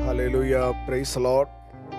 Hallelujah praise load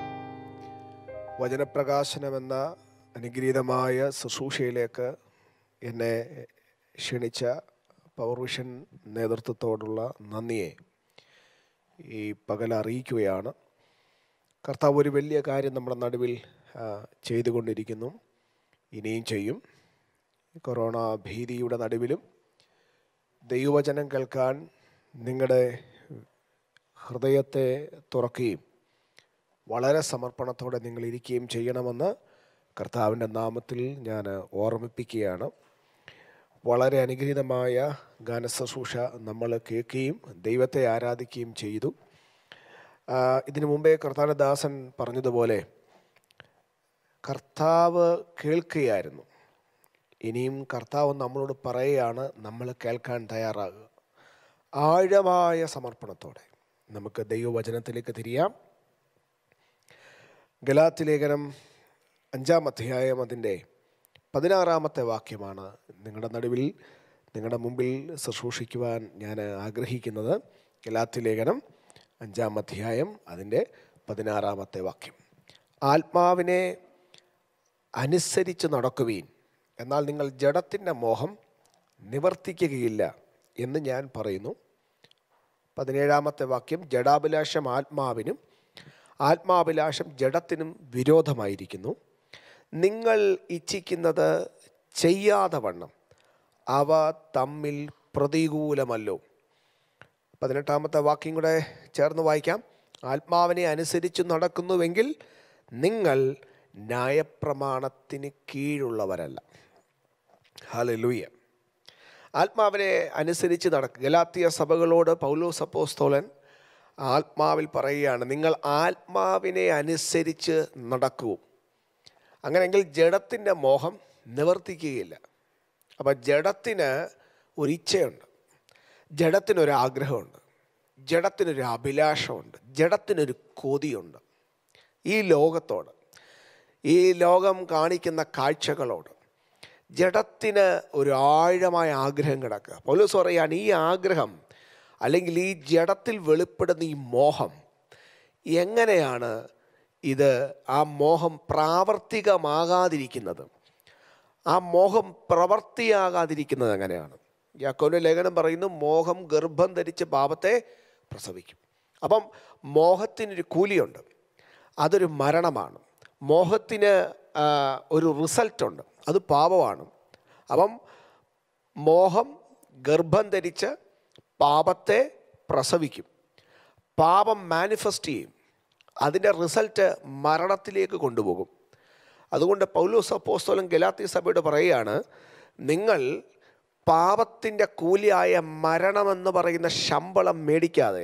വചനപ്രകാശനമെന്ന അനുഗ്രഹീതമായ ശുശ്രൂഷയിലേക്ക് എന്നെ ക്ഷണിച്ച പവർ വിഷൻ നേതൃത്വത്തോടുള്ള നന്ദിയെ ഈ പകൽ അറിയിക്കുകയാണ് കർത്താവ് ഒരു വലിയ കാര്യം നമ്മുടെ നടുവിൽ ആ, ചെയ്തുകൊണ്ടിരിക്കുന്നു ഇനിയും ചെയ്യും കൊറോണ ഭീതിയുടെ നടുവിലും ദൈവവചനം കേൾക്കാൻ നിങ്ങളുടെ ഹൃദയത്തെ തുറക്കുകയും വളരെ സമർപ്പണത്തോടെ നിങ്ങൾ ഇരിക്കുകയും ചെയ്യണമെന്ന് കർത്താവിൻ്റെ നാമത്തിൽ ഞാൻ ഓർമ്മിപ്പിക്കുകയാണ് വളരെ അനുഗ്രഹീതമായ ഗാനശുശ്രൂഷ നമ്മൾ കേൾക്കുകയും ദൈവത്തെ ആരാധിക്കുകയും ചെയ്തു ആ, ഇതിനു മുമ്പേ കർത്താവിൻ്റെ ദാസൻ പറഞ്ഞതുപോലെ കർത്താവ് കേൾക്കുകയായിരുന്നു ഇനിയും കർത്താവ് നമ്മളോട് പറയുകയാണ് നമ്മൾ കേൾക്കാൻ തയ്യാറാകുക ആഴമായ സമർപ്പണത്തോടെ നമുക്ക് ദൈവവചനത്തിലേക്ക് തിരിയാം ഗലാത്തി ലേഖനം അഞ്ചാം അധ്യായം അതിൻ്റെ പതിനാറാമത്തെ വാക്യമാണ് നിങ്ങളുടെ നടുവിൽ നിങ്ങളുടെ മുമ്പിൽ ശുശ്രൂഷിക്കുവാൻ ഞാൻ ആഗ്രഹിക്കുന്നത് ഗലാത്തി ലേഖനം അഞ്ചാം അധ്യായം അതിൻ്റെ പതിനാറാമത്തെ വാക്യം ആത്മാവിനെ അനുസരിച്ച് നടക്കുവീൻ എന്നാൽ നിങ്ങൾ ജഡത്തിൻ്റെ മോഹം നിവർത്തിക്കുകയില്ല എന്ന് ഞാൻ പറയുന്നു പതിനേഴാമത്തെ വാക്യം ജഡാഭിലാഷം ആത്മാവിനും ആത്മാഭിലാഷം ജഡത്തിനും വിരോധമായിരിക്കുന്നു നിങ്ങൾ ഇച്ഛിക്കുന്നത് ചെയ്യാതെ വണ്ണം അവ തമ്മിൽ പ്രതികൂലമല്ലോ പതിനെട്ടാമത്തെ വാക്യം കൂടെ ചേർന്ന് വായിക്കാം ആത്മാവിനെ അനുസരിച്ച് നടക്കുന്നുവെങ്കിൽ നിങ്ങൾ ന്യായപ്രമാണത്തിന് കീഴുള്ളവരല്ല ഹല്ലേലൂയ ആത്മാവിനെ അനുസരിച്ച് നടക്കുക ഗലാത്തിയ സഭകളോട് പൗലോസ് അപ്പോസ്തോലൻ ആത്മാവിൽ പറയുകയാണ് നിങ്ങൾ ആത്മാവിനെ അനുസരിച്ച് നടക്കൂ അങ്ങനെയെങ്കിൽ ജഡത്തിൻ്റെ മോഹം നിവർത്തിക്കുകയില്ല അപ്പം ജഡത്തിന് ഒരു ഇച്ഛയുണ്ട് ജഡത്തിനൊരു ആഗ്രഹമുണ്ട് ജഡത്തിനൊരു അഭിലാഷമുണ്ട് ജഡത്തിനൊരു കൊതിയുണ്ട് ഈ ലോകത്തോട് ഈ ലോകം കാണിക്കുന്ന കാഴ്ചകളോട് ജഡത്തിന് ഒരു ആഴമായ ആഗ്രഹം കിടക്കുക പൗലോസ് പറയാണ് ഈ ആഗ്രഹം അല്ലെങ്കിൽ ഈ ജഡത്തിൽ വെളിപ്പെടുന്ന ഈ മോഹം എങ്ങനെയാണ് ഇത് ആ മോഹം പ്രാവർത്തികമാകാതിരിക്കുന്നത് ആ മോഹം പ്രവർത്തിയാകാതിരിക്കുന്നത് എങ്ങനെയാണ് യാക്കോന്റെ ലേഖനം പറയുന്നു മോഹം ഗർഭം ധരിച്ച് പാപത്തെ പ്രസവിക്കും അപ്പം മോഹത്തിനൊരു കൂലിയുണ്ട് അതൊരു മരണമാണ് മോഹത്തിന് ആ, ഒരു റിസൾട്ടുണ്ട് അത് പാപമാണ് അപ്പം മോഹം ഗർഭം ധരിച്ച് പാപത്തെ പ്രസവിക്കും പാപം മാനിഫെസ്റ്റ് ചെയ്യും അതിൻ്റെ റിസൾട്ട് മരണത്തിലേക്ക് കൊണ്ടുപോകും അതുകൊണ്ട് പൗലോസ് അപ്പോസ്തോലൻ ഗലാത്തി സഭയോട് പറയുകയാണ് നിങ്ങൾ പാപത്തിൻ്റെ കൂലിയായ മരണമെന്ന് പറയുന്ന ശമ്പളം മേടിക്കാതെ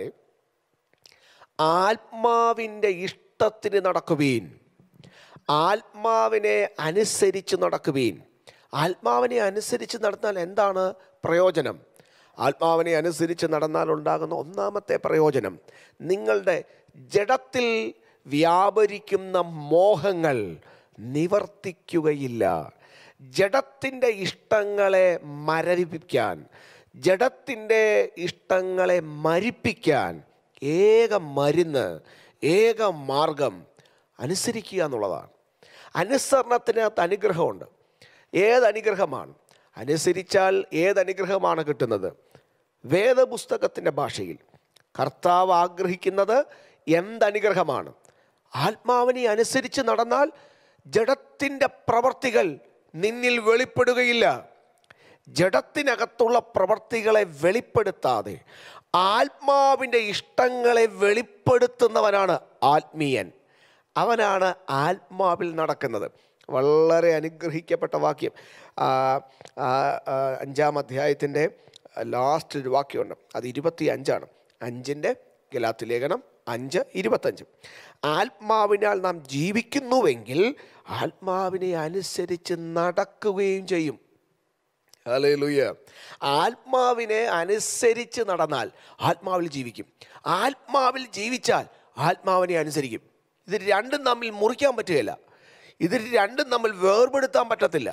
ആത്മാവിൻ്റെ ഇഷ്ടത്തിന് നടക്കുവീൻ ആത്മാവിനെ അനുസരിച്ച് നടക്കുവീൻ ആത്മാവിനെ അനുസരിച്ച് നടന്നാൽ എന്താണ് പ്രയോജനം ആത്മാവിനെ അനുസരിച്ച് നടന്നാൽ ഉണ്ടാകുന്ന ഒന്നാമത്തെ പ്രയോജനം നിങ്ങളുടെ ജഡത്തിൽ വ്യാപരിക്കുന്ന മോഹങ്ങൾ നിവർത്തിക്കുകയില്ല ജഡത്തിൻ്റെ ഇഷ്ടങ്ങളെ മരവിപ്പിക്കാൻ ജഡത്തിൻ്റെ ഇഷ്ടങ്ങളെ മരിപ്പിക്കാൻ ഏക മരുന്ന് ഏക മാർഗം അനുസരിക്കുക എന്നുള്ളതാണ് അനുസരണത്തിനകത്ത് അനുഗ്രഹമുണ്ട് ഏത് അനുഗ്രഹമാണ് അനുസരിച്ചാൽ ഏത് അനുഗ്രഹമാണ് കിട്ടുന്നത് വേദപുസ്തകത്തിൻ്റെ ഭാഷയിൽ കർത്താവ് ആഗ്രഹിക്കുന്നത് എന്തനുഗ്രഹമാണ് ആത്മാവിനെ അനുസരിച്ച് നടന്നാൽ ജഡത്തിൻ്റെ പ്രവർത്തികൾ നിന്നിൽ വെളിപ്പെടുകയില്ല ജഡത്തിനകത്തുള്ള പ്രവർത്തികളെ വെളിപ്പെടുത്താതെ ആത്മാവിൻ്റെ ഇഷ്ടങ്ങളെ വെളിപ്പെടുത്തുന്നവനാണ് ആത്മീയൻ അവനാണ് ആത്മാവിൽ നടക്കുന്നത് വളരെ അനുഗ്രഹിക്കപ്പെട്ട വാക്യം ആ, ആ, ആ, അഞ്ചാം അധ്യായത്തിൻ്റെ ലാസ്റ്റ് ഒരു വാക്യമുണ്ട് അത് ഇരുപത്തി അഞ്ചാണ് അഞ്ചിൻ്റെ ഗലാത്ത് ലേഖനം അഞ്ച് ഇരുപത്തഞ്ച് ആത്മാവിനാൽ നാം ജീവിക്കുന്നുവെങ്കിൽ ആത്മാവിനെ അനുസരിച്ച് നടക്കുകയും ചെയ്യും ഹല്ലേലൂയ ആത്മാവിനെ അനുസരിച്ച് നടന്നാൽ ആത്മാവിൽ ജീവിക്കും ആത്മാവിൽ ജീവിച്ചാൽ ആത്മാവിനെ അനുസരിക്കും ഇത് രണ്ടും തമ്മിൽ മുറിക്കാൻ പറ്റുകയില്ല ഇത് രണ്ടും തമ്മിൽ വേർപെടുത്താൻ പറ്റത്തില്ല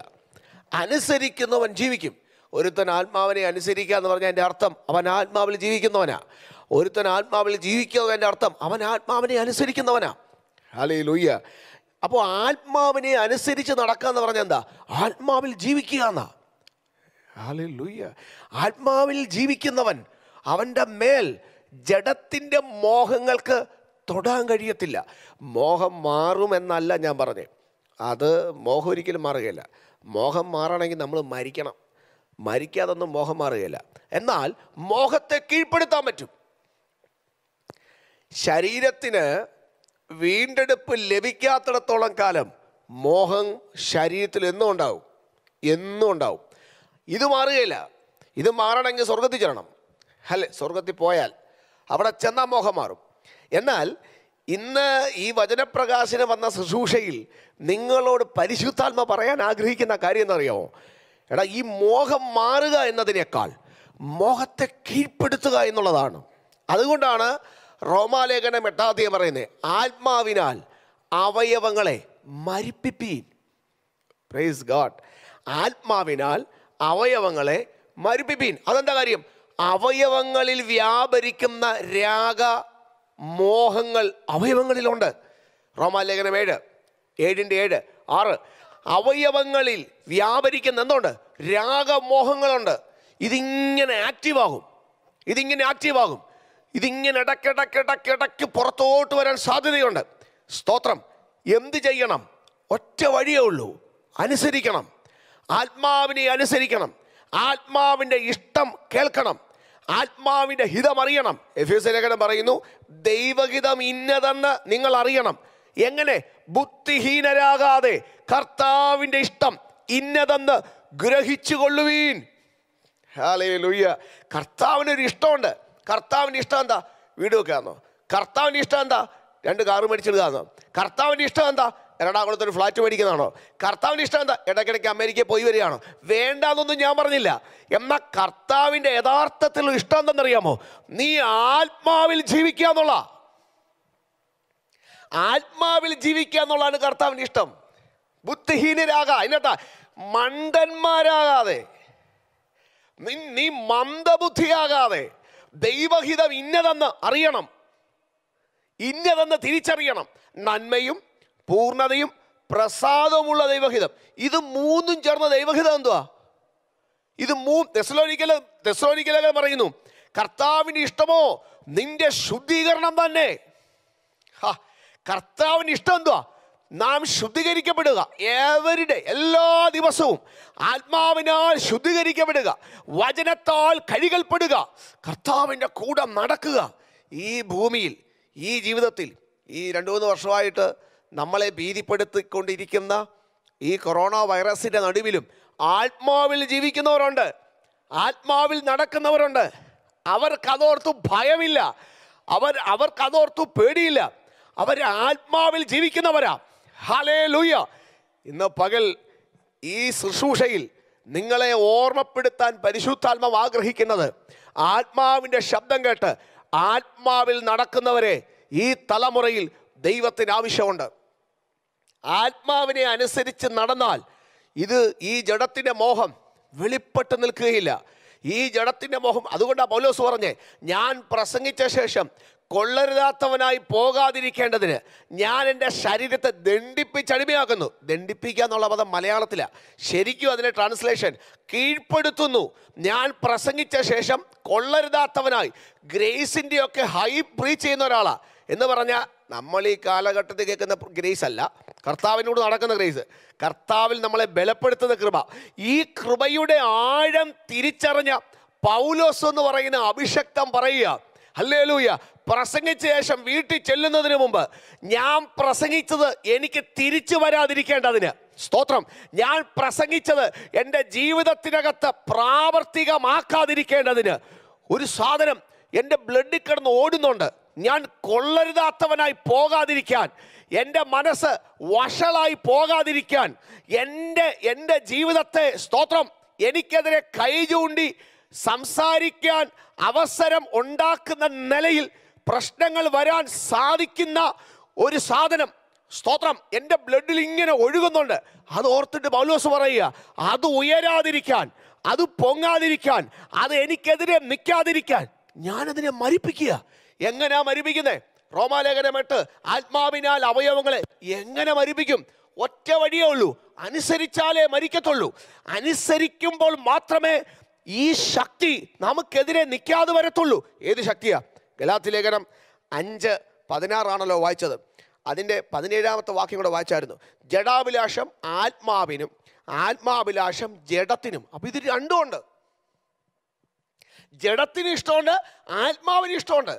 അനുസരിക്കുന്നവൻ ജീവിക്കും ഒരുത്തൻ ആത്മാവിനെ അനുസരിക്കുക എന്ന് പറഞ്ഞാൽ എൻ്റെ അർത്ഥം അവൻ ആത്മാവിൽ ജീവിക്കുന്നവനാ ഒരുത്തൻ ആത്മാവിൽ ജീവിക്കുക എൻ്റെ അർത്ഥം അവൻ ആത്മാവിനെ അനുസരിക്കുന്നവനാ ഹലേ ലൂയ്യ അപ്പോൾ ആത്മാവിനെ അനുസരിച്ച് നടക്കുക എന്ന് പറഞ്ഞാൽ എന്താ ആത്മാവിൽ ജീവിക്കുക എന്നാ ഹല്ലേലൂയ. ആത്മാവിൽ ജീവിക്കുന്നവൻ അവൻ്റെ മേൽ ജഡത്തിൻ്റെ മോഹങ്ങൾക്ക് തൊടാൻ കഴിയത്തില്ല മോഹം മാറുമെന്നല്ല ഞാൻ പറഞ്ഞേ അത് മോഹം ഒരിക്കലും മാറുകയില്ല മോഹം മാറണമെങ്കിൽ നമ്മൾ മരിക്കണം മരിക്കാതൊന്നും മോഹം മാറുകയില്ല എന്നാൽ മോഹത്തെ കീഴ്പ്പെടുത്താൻ പറ്റും ശരീരത്തിന് വീണ്ടെടുപ്പ് ലഭിക്കാത്തിടത്തോളം കാലം മോഹം ശരീരത്തിൽ എന്നും ഉണ്ടാവും എന്നും ഉണ്ടാവും ഇത് മാറുകയില്ല ഇത് മാറണമെങ്കിൽ സ്വർഗത്തിൽ ചെല്ലണം അല്ലേ സ്വർഗത്തിൽ പോയാൽ അവിടെ ചെന്നാൽ മോഹം മാറും എന്നാൽ ഇന്ന് ഈ വചനപ്രകാശനം വന്ന ശുശ്രൂഷയിൽ നിങ്ങളോട് പരിശുദ്ധാത്മ പറയാൻ ആഗ്രഹിക്കുന്ന കാര്യം എന്നറിയാമോ എടാ ഈ മോഹം മാറുക എന്നതിനേക്കാൾ മോഹത്തെ കീഴ്പ്പെടുത്തുക എന്നുള്ളതാണ് അതുകൊണ്ടാണ് റോമാലേഖനം എട്ടാദ്യം പറയുന്നത് ആത്മാവിനാൽ അവയവങ്ങളെ മരിപ്പിപ്പീൻ പ്രൈസ് ഗാഡ് ആത്മാവിനാൽ അവയവങ്ങളെ മരിപ്പിപ്പീൻ അതെന്താ കാര്യം അവയവങ്ങളിൽ വ്യാപരിക്കുന്ന രാഗ മോഹങ്ങൾ അവയവങ്ങളിലുണ്ട് റോമാലേഖനം ഏഴ് ഏഴിൻ്റെ ഏഴ് ആറ് അവയവങ്ങളിൽ വ്യാപരിക്കുന്ന എന്തുണ്ട് രാഗമോഹങ്ങളുണ്ട് ഇതിങ്ങനെ ആക്റ്റീവാകും ഇതിങ്ങനെ ആക്റ്റീവാകും ഇതിങ്ങനെ ഇടയ്ക്കിടയ്ക്കിടയ്ക്കിടയ്ക്ക് പുറത്തോട്ട് വരാൻ സാധ്യതയുണ്ട് സ്തോത്രം എന്ത് ചെയ്യണം ഒറ്റ വഴിയേ ഉള്ളൂ അനുസരിക്കണം ആത്മാവിനെ അനുസരിക്കണം ആത്മാവിൻ്റെ ഇഷ്ടം കേൾക്കണം ആത്മാവിൻ്റെ ഹിതം അറിയണം എഫ് എസ് ലേഖനം പറയുന്നു ദൈവഹിതം ഇന്നതെന്ന് നിങ്ങൾ അറിയണം എങ്ങനെ ബുദ്ധിഹീനരാകാതെ കർത്താവിൻ്റെ ഇഷ്ടം ഇന്നതെന്ന് ഗ്രഹിച്ചു കൊള്ളുവീൻ ഹാലൂയ്യ കർത്താവിനൊരു ഇഷ്ടമുണ്ട് കർത്താവിൻ്റെ ഇഷ്ടം എന്താ വീട് വെക്കാന്നോ കർത്താവിൻ്റെ ഇഷ്ടം എന്താ രണ്ട് കാറ് മേടിച്ചിടുകയെന്നോ കർത്താവിൻ്റെ ഇഷ്ടം എന്താ എറണാകുളത്ത് ഒരു ഫ്ലാറ്റ് മേടിക്കുന്നതാണോ കർത്താവിൻ്റെ ഇഷ്ടം എന്താ ഇടയ്ക്കിടയ്ക്ക് അമേരിക്കയിൽ പോയി വരികയാണോ വേണ്ടാന്നൊന്നും ഞാൻ പറഞ്ഞില്ല എന്നാൽ കർത്താവിൻ്റെ യഥാർത്ഥത്തിലുള്ള ഇഷ്ടം എന്തെന്നറിയാമോ നീ ആത്മാവിൽ ജീവിക്കുക എന്നുള്ള ആത്മാവിൽ ജീവിക്കുക എന്നുള്ളതാണ് കർത്താവിൻ്റെ ഇഷ്ടം ബുദ്ധിഹീനരാകാ അതിനകത്താ മണ്ടന്മാരാകാതെ നീ നീ മന്ദബുദ്ധിയാകാതെ ദൈവഹിതം ഇന്നതെന്ന് അറിയണം ഇന്നതെന്ന് തിരിച്ചറിയണം നന്മയും പൂർണ്ണതയും പ്രസാദമുള്ള ദൈവഹിതം ഇത് മൂന്നും ചേർന്ന ദൈവഹിതം എന്തുവാ ഇത് മൂ തെസ്ലോനിക്കല തെസ്ലോനിക്കല പറയുന്നു കർത്താവിന് ഇഷ്ടമോ നിന്റെ ശുദ്ധീകരണം തന്നെ ഹാ, കർത്താവിന് ഇഷ്ടം എന്തുവാ നാം ശുദ്ധീകരിക്കപ്പെടുക എവരിഡേ എല്ലാ ദിവസവും ആത്മാവിനാൽ ശുദ്ധീകരിക്കപ്പെടുക വചനത്താൽ കഴുകൽപ്പെടുക കർത്താവിൻ്റെ കൂടെ നടക്കുക ഈ ഭൂമിയിൽ ഈ ജീവിതത്തിൽ ഈ രണ്ട് മൂന്ന് വർഷമായിട്ട് നമ്മളെ ഭീതിപ്പെടുത്തിക്കൊണ്ടിരിക്കുന്ന ഈ കൊറോണ വൈറസിൻ്റെ നടുവിലും ആത്മാവിൽ ജീവിക്കുന്നവരുണ്ട് ആത്മാവിൽ നടക്കുന്നവരുണ്ട് അവർക്കതോർത്തു ഭയമില്ല അവർ അവർക്കതോർത്തു പേടിയില്ല അവർ ആത്മാവിൽ ജീവിക്കുന്നവരാ ഹലേ ലൂയ ഇന്ന് പകൽ ഈ ശുശ്രൂഷയിൽ നിങ്ങളെ ഓർമ്മപ്പെടുത്താൻ പരിശുദ്ധാത്മാവ് ആഗ്രഹിക്കുന്നത് ആത്മാവിൻ്റെ ശബ്ദം കേട്ട് ആത്മാവിൽ നടക്കുന്നവരെ ഈ തലമുറയിൽ ദൈവത്തിന് ആവശ്യമുണ്ട് ആത്മാവിനെ അനുസരിച്ച് നടന്നാൽ ഇത് ഈ ജഡത്തിൻ്റെ മോഹം വെളിപ്പെട്ട് നിൽക്കുകയില്ല ഈ ജഡത്തിൻ്റെ മോഹം അതുകൊണ്ടാണ് പൗലോസ് പറഞ്ഞേ ഞാൻ പ്രസംഗിച്ച ശേഷം കൊള്ളരുതാത്തവനായി പോകാതിരിക്കേണ്ടതിന് ഞാൻ എൻ്റെ ശരീരത്തെ ദണ്ഡിപ്പിച്ചടിമയാക്കുന്നു ദണ്ഡിപ്പിക്കുക എന്നുള്ള പദം മലയാളത്തിലാണ് ശരിക്കും അതിൻ്റെ ട്രാൻസ്ലേഷൻ കീഴ്പ്പെടുത്തുന്നു ഞാൻ പ്രസംഗിച്ച ശേഷം കൊള്ളരുതാത്തവനായി ഗ്രേസിൻ്റെയൊക്കെ ഹൈ പ്രീച്ച് ചെയ്യുന്ന ഒരാളാണ് എന്ന് പറഞ്ഞാൽ നമ്മൾ ഈ കാലഘട്ടത്തിൽ കേൾക്കുന്ന ഗ്രേസ് അല്ല കർത്താവിനോട് നടക്കുന്ന ഗ്രേസ് കർത്താവിൽ നമ്മളെ ബലപ്പെടുത്തുന്ന കൃപ ഈ കൃപയുടെ ആഴം തിരിച്ചറിഞ്ഞ പൗലോസ് എന്ന് പറയുന്ന അഭിഷക്തം പറയുക ഹല്ലേലൂയ പ്രസംഗിച്ച ശേഷം വീട്ടിൽ ചെല്ലുന്നതിന് മുമ്പ് ഞാൻ പ്രസംഗിച്ചത് എനിക്ക് തിരിച്ചു വരാതിരിക്കേണ്ടതിന് സ്തോത്രം ഞാൻ പ്രസംഗിച്ചത് എൻ്റെ ജീവിതത്തിനകത്ത് പ്രാവർത്തികമാക്കാതിരിക്കേണ്ടതിന് ഒരു സാധനം എൻ്റെ ബ്ലഡിൽ കിടന്ന് ഓടുന്നുണ്ട് ഞാൻ കൊള്ളരുതാത്തവനായി പോകാതിരിക്കാൻ എൻ്റെ മനസ്സ് വഷളായി പോകാതിരിക്കാൻ എൻ്റെ എൻ്റെ ജീവിതത്തെ സ്തോത്രം എനിക്കെതിരെ കൈ ചൂണ്ടി സംസാരിക്കാൻ അവസരം ഉണ്ടാക്കുന്ന നിലയിൽ പ്രശ്നങ്ങൾ വരാൻ സാധിക്കുന്ന ഒരു സാധനം സ്തോത്രം എൻ്റെ ബ്ലഡിൽ ഇങ്ങനെ ഒഴുകുന്നുണ്ട് അത് ഓർത്തിട്ട് പൗലോസ് പറയുക അത് ഉയരാതിരിക്കാൻ അത് പൊങ്ങാതിരിക്കാൻ അത് എനിക്കെതിരെ നിൽക്കാതിരിക്കാൻ ഞാനതിനെ മരിപ്പിക്കുക എങ്ങനെയാ മരിപ്പിക്കുന്നേ റോമാലേഖനമിട്ട് ആത്മാവിനാൽ അവയവങ്ങളെ എങ്ങനെ മരിപ്പിക്കും ഒറ്റ വഴിയേ ഉള്ളൂ അനുസരിച്ചാലേ മരിക്കത്തുള്ളൂ അനുസരിക്കുമ്പോൾ മാത്രമേ ഈ ശക്തി നമുക്കെതിരെ നിൽക്കാതെ വരത്തുള്ളൂ ഏത് ശക്തിയാ ഗലാത്തി ലേഖനം അഞ്ച് പതിനാറാണല്ലോ വായിച്ചത് അതിൻ്റെ പതിനേഴാമത്തെ വാക്യം കൂടെ വായിച്ചായിരുന്നു ജഡാഭിലാഷം ആത്മാവിനും ആത്മാഭിലാഷം ജഡത്തിനും അപ്പൊ ഇത് രണ്ടും ഉണ്ട് ജഡത്തിന് ഇഷ്ടമുണ്ട് ആത്മാവിന് ഇഷ്ടമുണ്ട്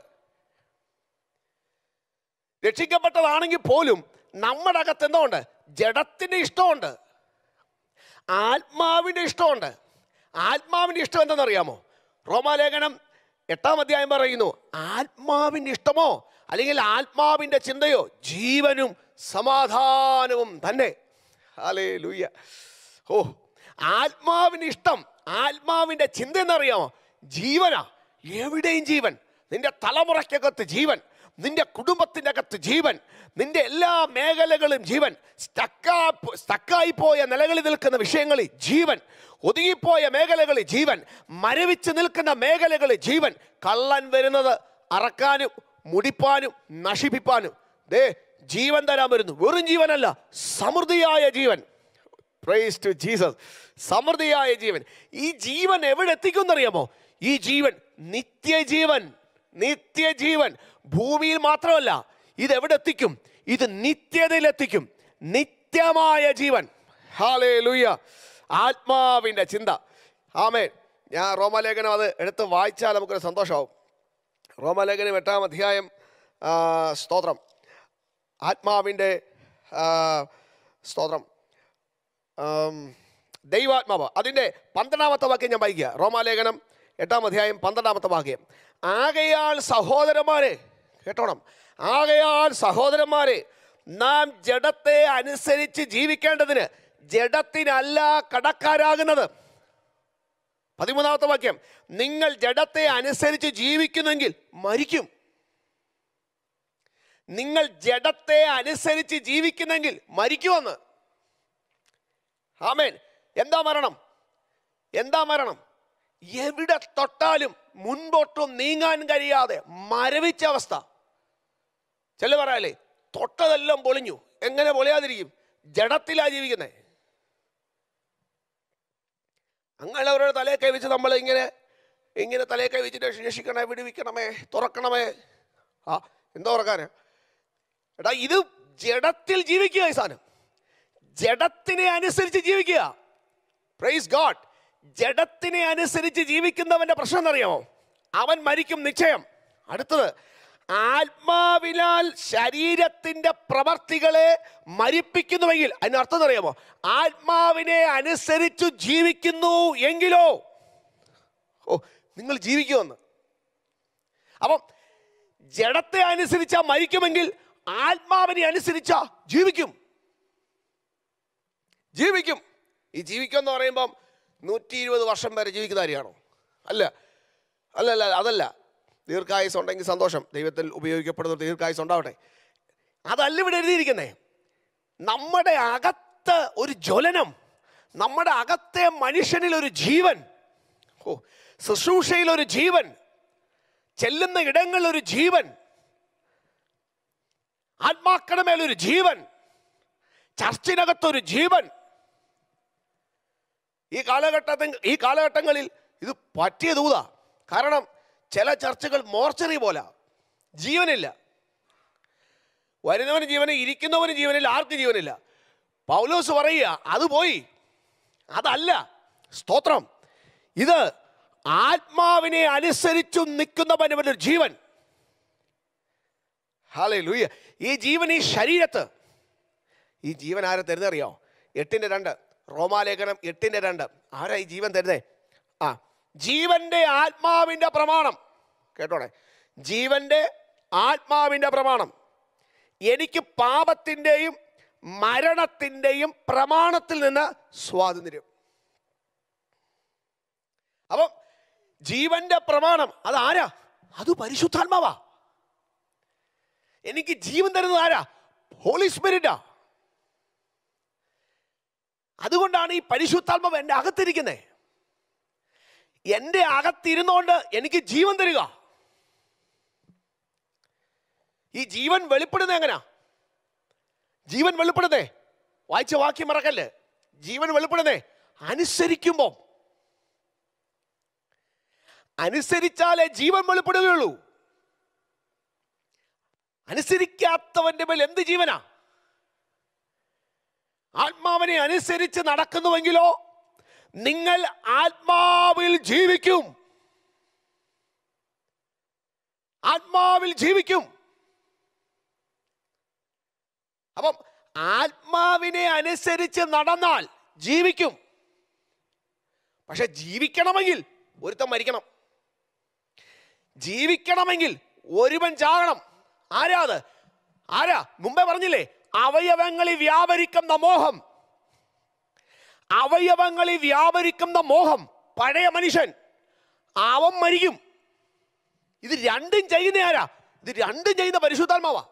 രക്ഷിക്കപ്പെട്ടതാണെങ്കിൽ പോലും നമ്മുടെ അകത്ത് എന്തോ ഉണ്ട് ജഡത്തിന്റെ ഇഷ്ടമുണ്ട് ആത്മാവിന്റെ ഇഷ്ടമുണ്ട് ആത്മാവിന്റെ ഇഷ്ടം എന്തെന്നറിയാമോ റോമാലേഖനം എട്ടാം അധ്യായം പറയുന്നു ആത്മാവിന്റെ ഇഷ്ടമോ അല്ലെങ്കിൽ ആത്മാവിന്റെ ചിന്തയോ ജീവനും സമാധാനവും തന്നെ ഹാലേ ലൂയ്യ ഓ ആത്മാവിന് ഇഷ്ടം ആത്മാവിന്റെ ചിന്ത എന്നറിയാമോ ജീവനാ എവിടെയും ജീവൻ നിന്റെ തലമുറയ്ക്കകത്ത് ജീവൻ നിന്റെ കുടുംബത്തിൻ്റെ അകത്ത് ജീവൻ നിന്റെ എല്ലാ മേഖലകളും ജീവൻ സ്റ്റക്കാ സ്റ്റക്കായി പോയ നിലകളിൽ നിൽക്കുന്ന വിഷയങ്ങളിൽ ജീവൻ ഒതുങ്ങിപ്പോയ മേഖലകളിൽ ജീവൻ മരവിച്ച് നിൽക്കുന്ന മേഖലകളിൽ ജീവൻ കള്ളൻ വരുന്നത് അറക്കാനും മുടിപ്പാനും നശിപ്പിപ്പാനും ദേ ജീവൻ തരാൻ വരുന്നു വെറും ജീവനല്ല സമൃദ്ധിയായ ജീവൻ പ്രൈസ് ടു ജീസസ് സമൃദ്ധിയായ ജീവൻ ഈ ജീവൻ എവിടെ എത്തിക്കുമെന്നറിയാമോ ഈ ജീവൻ നിത്യജീവൻ നിത്യജീവൻ ഭൂമിയിൽ മാത്രമല്ല ഇത് എവിടെ എത്തിക്കും ഇത് നിത്യതയിൽ എത്തിക്കും നിത്യമായ ജീവൻ ഹാലേ ലൂയ ആത്മാവിൻ്റെ ചിന്ത ആമേൻ ഞാൻ റോമാലേഖനം അത് എടുത്ത് വായിച്ചാൽ നമുക്കൊരു സന്തോഷമാവും റോമാലേഖനം എട്ടാം അധ്യായം ആ, സ്തോത്രം ആത്മാവിൻ്റെ ആ, സ്തോത്രം ആം, ദൈവാത്മാവ് അതിൻ്റെ പന്ത്രണ്ടാമത്തെ വാക്യം ഞാൻ വായിക്കുക റോമാലേഖനം എട്ടാം അധ്യായം പന്ത്രണ്ടാമത്തെ വാക്യം ആകയാൽ സഹോദരന്മാരെ കേട്ടോണം ആകയാൽ സഹോദരന്മാരെ നാം ജഡത്തെ അനുസരിച്ച് ജീവിക്കേണ്ടതിന് ജഡത്തിനല്ല കടക്കാരാകുന്നത് പതിമൂന്നാമത്തെ വാക്യം നിങ്ങൾ ജഡത്തെ അനുസരിച്ച് ജീവിക്കുന്നെങ്കിൽ മരിക്കും നിങ്ങൾ ജഡത്തെ അനുസരിച്ച് ജീവിക്കുന്നെങ്കിൽ മരിക്കുമെന്ന് ആമേൻ എന്താ മരണം എന്താ മരണം എവിടെ തൊട്ടാലും മുൻപോട്ടും നീങ്ങാൻ കഴിയാതെ മരവിച്ച അവസ്ഥ ചില പറയാലേ തൊട്ടതെല്ലാം പൊളിഞ്ഞു എങ്ങനെ പൊളിയാതിരിക്കും ജഡത്തിലാ ജീവിക്കുന്നേ അങ്ങനെ അവരുടെ തലയെ കൈവച്ച് നമ്മൾ ഇങ്ങനെ ഇങ്ങനെ തലയെ കൈവച്ചിട്ട് രക്ഷിക്കണേ വിടുവിക്കണമേ തുറക്കണമേ ആ എന്താ തുറക്കാന് എടാ ഇത് ജഡത്തിൽ ജീവിക്കുക ഈ സാധനം ജഡത്തിനെ അനുസരിച്ച് ജീവിക്കുക പ്രൈസ് ഗോഡ് ജഡത്തിനെ അനുസരിച്ച് ജീവിക്കുന്നവന്റെ പ്രശ്നം എന്നറിയാമോ അവൻ മരിക്കും നിശ്ചയം അടുത്തത് ആത്മാവിനാൽ ശരീരത്തിന്റെ പ്രവർത്തികളെ മരിപ്പിക്കുന്നുവെങ്കിൽ അതിന് അർത്ഥം എന്നറിയാമോ ആത്മാവിനെ അനുസരിച്ചു ജീവിക്കുന്നു എങ്കിലോ ഓ നിങ്ങൾ ജീവിക്കുമെന്ന് അപ്പം ജഡത്തെ അനുസരിച്ചാ മരിക്കുമെങ്കിൽ ആത്മാവിനെ അനുസരിച്ചാ ജീവിക്കും ജീവിക്കും ഈ ജീവിക്കും എന്ന് പറയുമ്പം നൂറ്റി ഇരുപത് വർഷം വരെ ജീവിക്കുന്ന കാര്യമാണോ അല്ല അല്ല അല്ല അതല്ല ദീർഘായുസ് ഉണ്ടെങ്കിൽ സന്തോഷം ദൈവത്തിൽ ഉപയോഗിക്കപ്പെടുന്ന ദീർഘായുസ് ഉണ്ടാവട്ടെ അതല്ല ഇവിടെ എഴുതിയിരിക്കുന്നേ നമ്മുടെ അകത്ത് ഒരു ജ്വലനം നമ്മുടെ അകത്തെ മനുഷ്യനിൽ ഒരു ജീവൻ ഓ ശുശ്രൂഷയിൽ ഒരു ജീവൻ ചെല്ലുന്ന ഇടങ്ങളിൽ ഒരു ജീവൻ ആത്മാക്കളുടെ മേലൊരു ജീവൻ ചർച്ചിനകത്തൊരു ജീവൻ ഈ കാലഘട്ടത്തിൽ ഈ കാലഘട്ടങ്ങളിൽ ഇത് പറ്റിയ ദൂതാ കാരണം ചില ചർച്ചകൾ മോർച്ചറി പോലെ ജീവനില്ല വരുന്നവന് ജീവന് ഇരിക്കുന്നവന് ജീവനില്ല ആർക്കും ജീവനില്ല പൗലോസ് പറയുക അത് പോയി അതല്ല സ്തോത്രം ഇത് ആത്മാവിനെ അനുസരിച്ചു നിൽക്കുന്നവനവൻ്റെ ജീവൻ ഹാലേ ലൂയ ഈ ജീവൻ ഈ ശരീരത്ത് ഈ ജീവൻ ആരെ തരുന്നറിയോ എട്ടിൻ്റെ രണ്ട് റോമാലേഖനം എട്ടിൻ്റെ രണ്ട് ആരാ ഈ ജീവൻ തരുന്നേ ആ ജീവന്റെ ആത്മാവിൻ്റെ പ്രമാണം കേട്ടോണേ ജീവന്റെ ആത്മാവിൻ്റെ പ്രമാണം എനിക്ക് പാപത്തിൻ്റെയും മരണത്തിൻ്റെയും പ്രമാണത്തിൽ നിന്ന് സ്വാതന്ത്ര്യം അപ്പം ജീവന്റെ പ്രമാണം അത് ആരാ അത് പരിശുദ്ധാത്മാവാ എനിക്ക് ജീവൻ തരുന്നത് ആരാ ഹോളി സ്പിരിറ്റാ അതുകൊണ്ടാണ് ഈ പരിശുദ്ധാത്മാവ് എൻ്റെ അകത്തിരിക്കുന്നത് എൻ്റെ അകത്തിരുന്നോണ്ട് എനിക്ക് ജീവൻ തരിക ഈ ജീവൻ വെളിപ്പെടുന്നത് എങ്ങനാ ജീവൻ വെളിപ്പെടുന്നേ വായിച്ച വാക്യം മറക്കല്ലേ ജീവൻ വെളിപ്പെടുന്നേ അനുസരിക്കുമ്പോ അനുസരിച്ചാലേ ജീവൻ വെളിപ്പെടുകയുള്ളൂ അനുസരിക്കാത്തവന്റെ മേൽ എന്ത് ജീവനാ ആത്മാവിനെ അനുസരിച്ച് നടക്കുന്നുവെങ്കിലോ നിങ്ങൾ ആത്മാവിൽ ജീവിക്കും ആത്മാവിൽ ജീവിക്കും അപ്പം ആത്മാവിനെ അനുസരിച്ച് നടന്നാൽ ജീവിക്കും പക്ഷെ ജീവിക്കണമെങ്കിൽ ഒരുത്തൻ മരിക്കണം ജീവിക്കണമെങ്കിൽ ഒരുവൻ ചാകണം ആരാ അത് ആരാ മുമ്പേ പറഞ്ഞില്ലേ അവയവങ്ങളിൽ വ്യാപരിക്കുന്ന മോഹം അവയവങ്ങളിൽ വ്യാപരിക്കുന്ന മോഹം പഴയ മനുഷ്യൻ അവൻ മരിക്കും ഇത് രണ്ടും ചെയ്യുന്ന ആരാ ഇത് രണ്ടും ചെയ്യുന്ന പരിശുദ്ധാത്മാവാ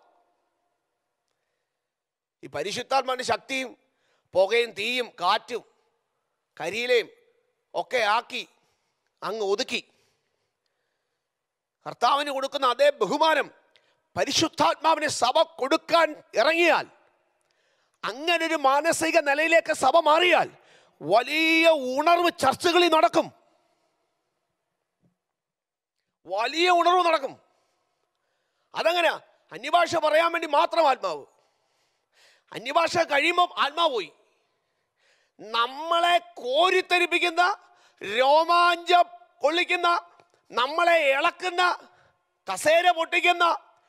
ഈ പരിശുദ്ധാത്മാവിന്റെ ശക്തിയും പുകയും തീയും കാറ്റും കരിയിലയും ഒക്കെ ആക്കി അങ്ങ് ഒതുക്കി കർത്താവിന് കൊടുക്കുന്ന അതേ ബഹുമാനം പരിശുദ്ധാത്മാവിന് സഭ കൊടുക്കാൻ ഇറങ്ങിയാൽ അങ്ങനെ ഒരു മാനസിക നിലയിലേക്ക് സഭ മാറിയാൽ വലിയ ഉണർവ് ചർച്ചകളിൽ നടക്കും വലിയ ഉണർവ് നടക്കും അതെങ്ങനെയാ അന്യഭാഷ പറയാൻ വേണ്ടി മാത്രം ആത്മാവ് അന്യഭാഷ കഴിയുമ്പോൾ ആത്മാവ് പോയി നമ്മളെ കോരിത്തരിപ്പിക്കുന്ന രോമാഞ്ചം കൊള്ളിക്കുന്ന നമ്മളെ ഇളക്കുന്ന കസേര പൊട്ടിക്കുന്ന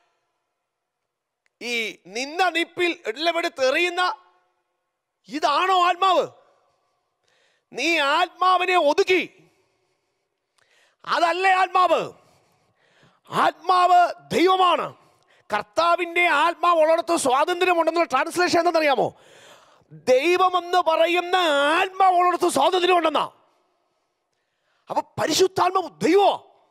ഈ നിന്ന നിപ്പിൽ ഇടലമെടുത്ത് എറിയുന്ന ഇതാണോ ആത്മാവ് നീ ആത്മാവിനെ ഒതുക്കി അതല്ലേ ആത്മാവ് ആത്മാവ് ദൈവമാണ് കർത്താവിൻ്റെ ആത്മാവ് ഉള്ളിടത്ത് സ്വാതന്ത്ര്യമുണ്ടെന്നുള്ള ട്രാൻസ്ലേഷൻ എന്തെന്നറിയാമോ ദൈവമെന്ന് പറയുന്ന ആത്മാവ് ഉള്ളിടത്ത് സ്വാതന്ത്ര്യമുണ്ടെന്നാ അപ്പൊ പരിശുദ്ധാത്മാവ് ദൈവോ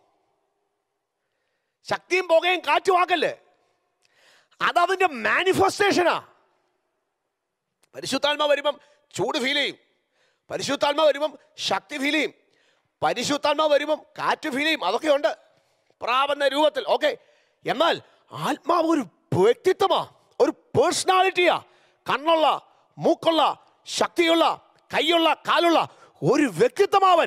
ശക്തിയും പുകയും കാറ്റും ആക്കല്ലേ അതതിൻ്റെ മാനിഫെസ്റ്റേഷനാ പരിശുദ്ധാത്മ വരുമ്പം ചൂട് ഫീൽ ചെയ്യും പരിശുദ്ധാത്മ വരുമ്പം ശക്തി ഫീൽ ചെയ്യും പരിശുദ്ധാത്മ വരുമ്പം കാറ്റ് ഫീൽ ചെയ്യും അതൊക്കെ ഉണ്ട് പ്രാപന്ന രൂപത്തിൽ ഓക്കെ എന്നാൽ ആത്മാവ് ഒരു വ്യക്തിത്വമാ ഒരു പേഴ്സണാലിറ്റിയാ കണ്ണുള്ള മൂക്കുള്ള ശക്തിയുള്ള കൈയുള്ള കാലുള്ള ഒരു വ്യക്തിത്വമാവൻ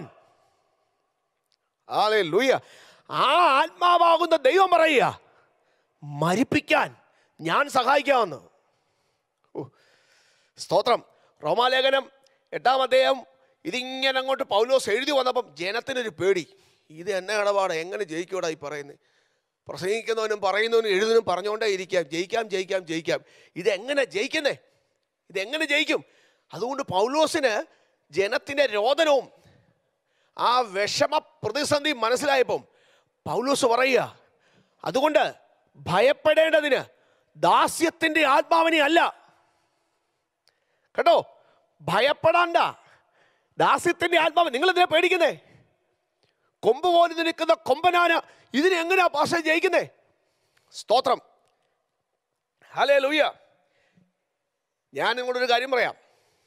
ആലേ ലൂയ ആ ആത്മാവാകുന്ന ദൈവം പറയുക മരിപ്പിക്കാൻ ഞാൻ സഹായിക്കാമെന്ന് ഓ, സ്തോത്രം റോമാലേഖനം എട്ടാം അധ്യായം ഇതിങ്ങനെ അങ്ങോട്ട് പൗലോസ് എഴുതി വന്നപ്പം ജനത്തിനൊരു പേടി ഇത് എന്നെ ഇടപാട് എങ്ങനെ ജയിക്കൂടാ ഈ പറയുന്നത് പ്രസംഗിക്കുന്നവനും പറയുന്നവനും എഴുതുന്നതും പറഞ്ഞുകൊണ്ടേ ഇരിക്കാം ജയിക്കാം ജയിക്കാം ജയിക്കാം ഇതെങ്ങനെ ജയിക്കുന്നേ ഇതെങ്ങനെ ജയിക്കും അതുകൊണ്ട് പൗലോസിന് ജനത്തിൻ്റെ രോദനവും ആ വിഷമ പ്രതിസന്ധി മനസ്സിലായപ്പം പൗലോസ് പറയുക അതുകൊണ്ട് ഭയപ്പെടേണ്ടതിന് ദാസ്യത്തിൻ്റെ ആത്മാവിനെ അല്ല കേട്ടോ ഭയപ്പെടാണ്ട ദാസ്യത്തിൻ്റെ ആത്മാവ് നിങ്ങൾ ഇതിനെ പേടിക്കുന്നേ കൊമ്പ് പോലെ നിൽക്കുന്ന കൊമ്പനാന ഇതിനെ എങ്ങനെയാ പാഷ ജയിക്കുന്നേ സ്തോത്രം ഹലേ ലൂയ ഞാൻ നിങ്ങളൊരു കാര്യം പറയാം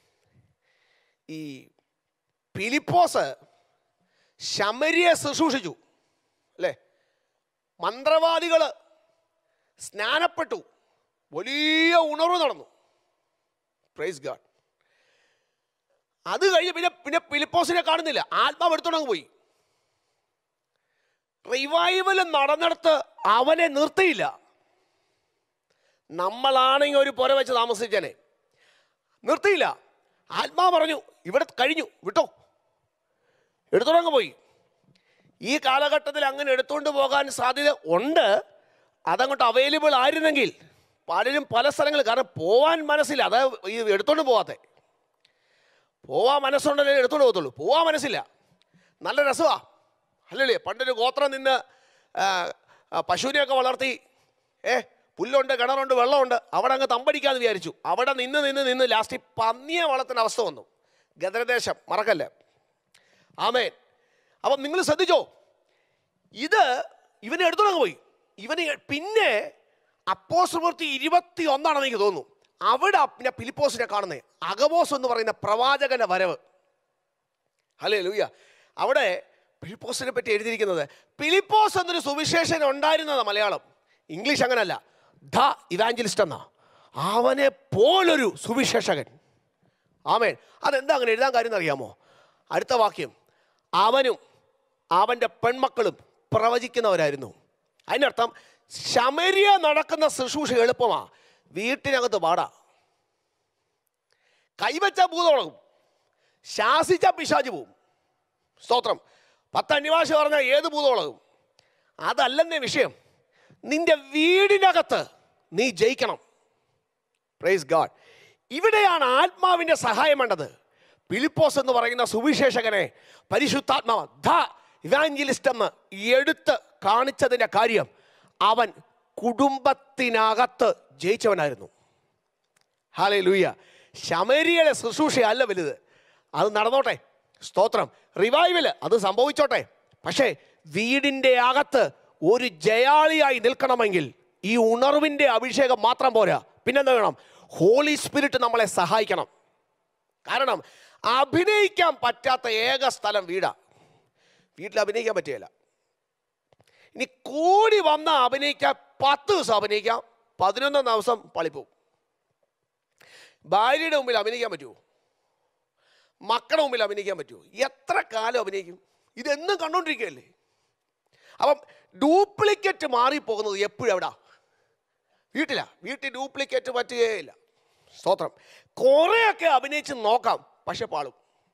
ഈ ഫിലിപ്പോസ് ശമരിയെ ശുശ്രൂഷിച്ചു അല്ലേ മന്ത്രവാദികൾ സ്നാനപ്പെട്ടു വലിയ ഉണർവ് നടന്നു പ്രൈസ് ഗാഡ് അത് കഴിഞ്ഞ് പിന്നെ പിന്നെ ഫിലിപ്പോസിനെ കാണുന്നില്ല ആത്മാവ് എടുത്തോണ്ടങ്ങ് പോയി റിവൈവൽ നടന്നിടത്ത് അവനെ നിർത്തിയില്ല നമ്മളാണെങ്കിൽ ഒരു പുര വെച്ച് താമസിച്ചേനെ നിർത്തിയില്ല ആത്മാവ് പറഞ്ഞു ഇവിടെ കഴിഞ്ഞു വിട്ടോ എടുത്തോണ്ടങ്ങ് പോയി ഈ കാലഘട്ടത്തിൽ അങ്ങനെ എടുത്തുകൊണ്ട് പോകാൻ സാധ്യത ഉണ്ട് അതങ്ങോട്ട് അവൈലബിൾ ആയിരുന്നെങ്കിൽ പലരും പല സ്ഥലങ്ങളിൽ കാരണം പോവാൻ മനസ്സില്ല അത് ഈ എടുത്തോണ്ട് പോവാത്തെ പോവാൻ മനസ്സുണ്ടല്ലേ എടുത്തോണ്ട് പോകത്തുള്ളൂ പോവാൻ മനസ്സില്ല നല്ല രസമാ അല്ലല്ലേ പണ്ടൊരു ഗോത്രം നിന്ന് ആ, ആ, പശുവിനെയൊക്കെ വളർത്തി ഏ പുല്ലുണ്ട് കിണറുണ്ട് വെള്ളമുണ്ട് അവിടെ അങ്ങ് തമ്പടിക്കാന്ന് വിചാരിച്ചു അവിടെ നിന്ന് നിന്ന് നിന്ന് ലാസ്റ്റ് പന്നിയെ വളർത്തുന്ന അവസ്ഥ വന്നു ഗദരദേശം മറക്കല്ലേ ആമേൻ അപ്പം നിങ്ങൾ ശ്രദ്ധിച്ചോ ഇത് ഇവനെ എടുത്തോളങ്ങ് പോയി ഇവന് പിന്നെ അപ്പോസ്മൃതി ഇരുപത്തി ഒന്നാണെന്ന് എനിക്ക് തോന്നുന്നു അവിടെ പിന്നെ ഫിലിപ്പോസിനെ കാണുന്നേ അഗബോസ് എന്ന് പറയുന്ന പ്രവാചകന്റെ വരവ് അല്ലേ ലൂയ അവിടെ ഫിലിപ്പോസിനെ പറ്റി എഴുതിയിരിക്കുന്നത് ഫിലിപ്പോസ് എന്നൊരു സുവിശേഷൻ ഉണ്ടായിരുന്നതാ മലയാളം ഇംഗ്ലീഷ് അങ്ങനല്ല ദ ഇവാഞ്ചലിസ്റ്റ് എന്നാ അവനെ പോലൊരു സുവിശേഷകൻ ആമേൻ അതെന്താ അങ്ങനെ എഴുതാൻ കാര്യം അറിയാമോ അടുത്ത വാക്യം അവനും അവൻ്റെ പെൺമക്കളും പ്രവചിക്കുന്നവരായിരുന്നു അതിനർത്ഥം ശമരിയ നടക്കുന്ന ശുശ്രൂഷ എളുപ്പമാ വീട്ടിനകത്ത് പാടാ കൈവച്ച ഭൂതോളകും ശാസിച്ച പിശാച് പോവും സ്തോത്രം പത്ത് അന്യഭാഷ പറഞ്ഞാൽ ഏത് ഭൂതോളകും അതല്ലെന്നേ വിഷയം നിന്റെ വീടിനകത്ത് നീ ജയിക്കണം പ്രൈസ് ഗാഡ് ഇവിടെയാണ് ആത്മാവിൻ്റെ സഹായം വേണ്ടത് പിലിപ്പോസ് എന്ന് പറയുന്ന സുവിശേഷകനെ പരിശുദ്ധാത്മാവ് ധ ഇവാഞ്ചലിസ്റ്റ് എന്ന് എടുത്ത് കാണിച്ചതിൻ്റെ കാര്യം അവൻ കുടുംബത്തിനകത്ത് ജയിച്ചവനായിരുന്നു ഹാലേ ലൂയ ശമരിയുടെ ശുശ്രൂഷയല്ല വലുത് അത് നടന്നോട്ടെ സ്തോത്രം റിവൈവല് അത് സംഭവിച്ചോട്ടെ പക്ഷേ വീടിൻ്റെ അകത്ത് ഒരു ജയാളിയായി നിൽക്കണമെങ്കിൽ ഈ ഉണർവിൻ്റെ അഭിഷേകം മാത്രം പോരാ പിന്നെന്താ വേണം ഹോളി സ്പിരിറ്റ് നമ്മളെ സഹായിക്കണം കാരണം അഭിനയിക്കാൻ പറ്റാത്ത ഏക സ്ഥലം വീടാ വീട്ടിൽ അഭിനയിക്കാൻ പറ്റുകയില്ല ഇനി കൂടി വന്ന അഭിനയിക്കാൻ പത്ത് ദിവസം അഭിനയിക്കാം പതിനൊന്നാം ദിവസം പളിപ്പോവും ഭാര്യയുടെ മുമ്പിൽ അഭിനയിക്കാൻ പറ്റുമോ മക്കളുടെ മുമ്പിൽ അഭിനയിക്കാൻ പറ്റുമോ എത്ര കാലം അഭിനയിക്കും ഇതെന്നും കണ്ടോണ്ടിരിക്കുകയല്ലേ അപ്പം ഡ്യൂപ്ലിക്കേറ്റ് മാറിപ്പോകുന്നത് എപ്പോഴും എവിടാ വീട്ടിലാ വീട്ടിൽ ഡ്യൂപ്ലിക്കേറ്റ് പറ്റുകയില്ല സ്തോത്രം കുറേയൊക്കെ അഭിനയിച്ച് നോക്കാം പക്ഷെ പാളും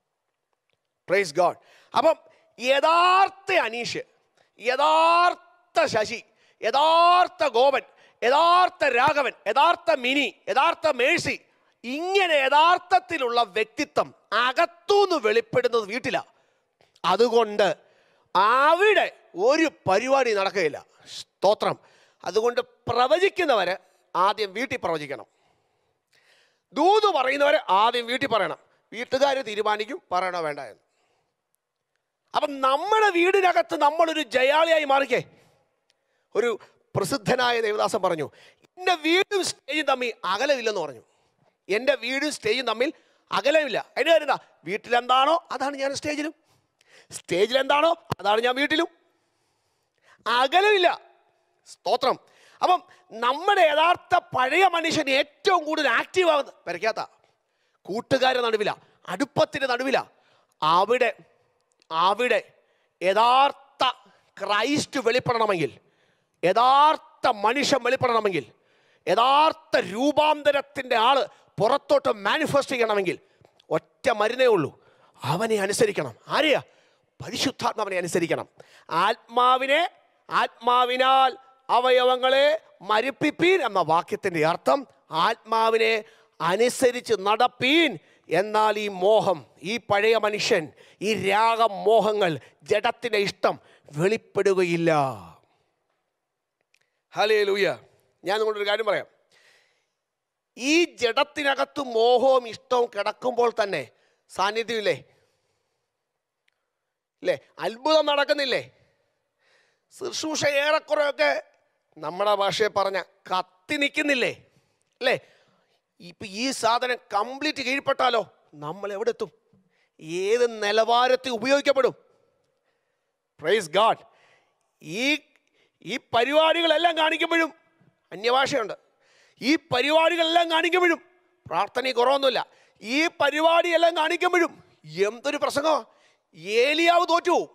പ്രൈസ് ഗോഡ് അപ്പം യഥാർത്ഥ അനീഷ് യഥാർത്ഥ ശശി യഥാർത്ഥ ഗോപൻ യഥാർത്ഥ രാഘവൻ യഥാർത്ഥ മിനി യഥാർത്ഥ മേഴ്സി ഇങ്ങനെ യഥാർത്ഥത്തിലുള്ള വ്യക്തിത്വം അകത്തുനിന്ന് വെളിപ്പെടുന്നത് വീട്ടിലാ അതുകൊണ്ട് അവിടെ ഒരു പരിപാടി നടക്കുകയില്ല സ്തോത്രം അതുകൊണ്ട് പ്രവചിക്കുന്നവര് ആദ്യം വീട്ടിൽ പ്രവചിക്കണം ദൂത് പറയുന്നവരെ ആദ്യം വീട്ടിൽ പറയണം വീട്ടുകാർ തീരുമാനിക്കും പറയണോ വേണ്ട എന്ന് അപ്പം നമ്മുടെ വീടിനകത്ത് നമ്മളൊരു ജയാളിയായി മാറിക്കേ ഒരു പ്രസിദ്ധനായ ദേവദാസൻ പറഞ്ഞു എൻ്റെ വീടും സ്റ്റേജും തമ്മിൽ അകലമില്ലെന്ന് പറഞ്ഞു എൻ്റെ വീടും സ്റ്റേജും തമ്മിൽ അകലമില്ല അതിൻ്റെ കാര്യം എന്താ വീട്ടിലെന്താണോ അതാണ് ഞാൻ സ്റ്റേജിലും സ്റ്റേജിൽ എന്താണോ അതാണ് ഞാൻ വീട്ടിലും അകലമില്ല സ്തോത്രം അപ്പം നമ്മുടെ യഥാർത്ഥ പഴയ മനുഷ്യൻ ഏറ്റവും കൂടുതൽ ആക്റ്റീവ് ആവുന്നത് വരയ്ക്കാത്ത കൂട്ടുകാരുടെ നടുവില അടുപ്പത്തിൻ്റെ നടുവില അവിടെ അവിടെ യഥാർത്ഥ ക്രൈസ്റ്റ് വെളിപ്പെടണമെങ്കിൽ യഥാർത്ഥ മനുഷ്യൻ വെളിപ്പെടണമെങ്കിൽ യഥാർത്ഥ രൂപാന്തരത്തിൻ്റെ ആള് പുറത്തോട്ട് മാനിഫെസ്റ്റ് ചെയ്യണമെങ്കിൽ ഒറ്റ മരുന്നേ ഉള്ളൂ അവനെ അനുസരിക്കണം ആരെയാ പരിശുദ്ധാത്മാവിനെ അനുസരിക്കണം ആത്മാവിനെ ആത്മാവിനാൽ അവയവങ്ങളെ മരിപ്പിപ്പീൻ എന്ന വാക്യത്തിൻ്റെ അർത്ഥം ആത്മാവിനെ അനുസരിച്ച് നടപ്പീൻ എന്നാൽ ഈ മോഹം ഈ പഴയ മനുഷ്യൻ ഈ രാഗം മോഹങ്ങൾ ജഡത്തിൻ്റെ ഇഷ്ടം വെളിപ്പെടുകയില്ല ഹലേ ലൂയ ഞാൻ നിങ്ങളൊരു കാര്യം പറയാം ഈ ജഡത്തിനകത്ത് മോഹവും ഇഷ്ടവും കിടക്കുമ്പോൾ തന്നെ സാന്നിധ്യമില്ലേ ഇല്ലേ അത്ഭുതം നടക്കുന്നില്ലേ ശുശ്രൂഷ ഏറെക്കുറെയൊക്കെ നമ്മുടെ ഭാഷയെ പറഞ്ഞ കത്തി നിൽക്കുന്നില്ലേ അല്ലേ ഇപ്പം ഈ സാധനം കംപ്ലീറ്റ് കീഴ്പ്പെട്ടാലോ നമ്മൾ എവിടെ എത്തും ഏത് നിലവാരത്തിൽ ഉപയോഗിക്കപ്പെടും പ്രൈസ് ഗാഡ് ഈ ഈ പരിപാടികളെല്ലാം കാണിക്കുമ്പോഴും അന്യഭാഷയുണ്ട് ഈ പരിപാടികളെല്ലാം കാണിക്കുമ്പോഴും പ്രാർത്ഥനയിൽ കുറവൊന്നുമില്ല ഈ പരിപാടിയെല്ലാം കാണിക്കുമ്പോഴും എന്തൊരു പ്രസംഗമാണ് ഏലിയാവ് തോറ്റുപോകും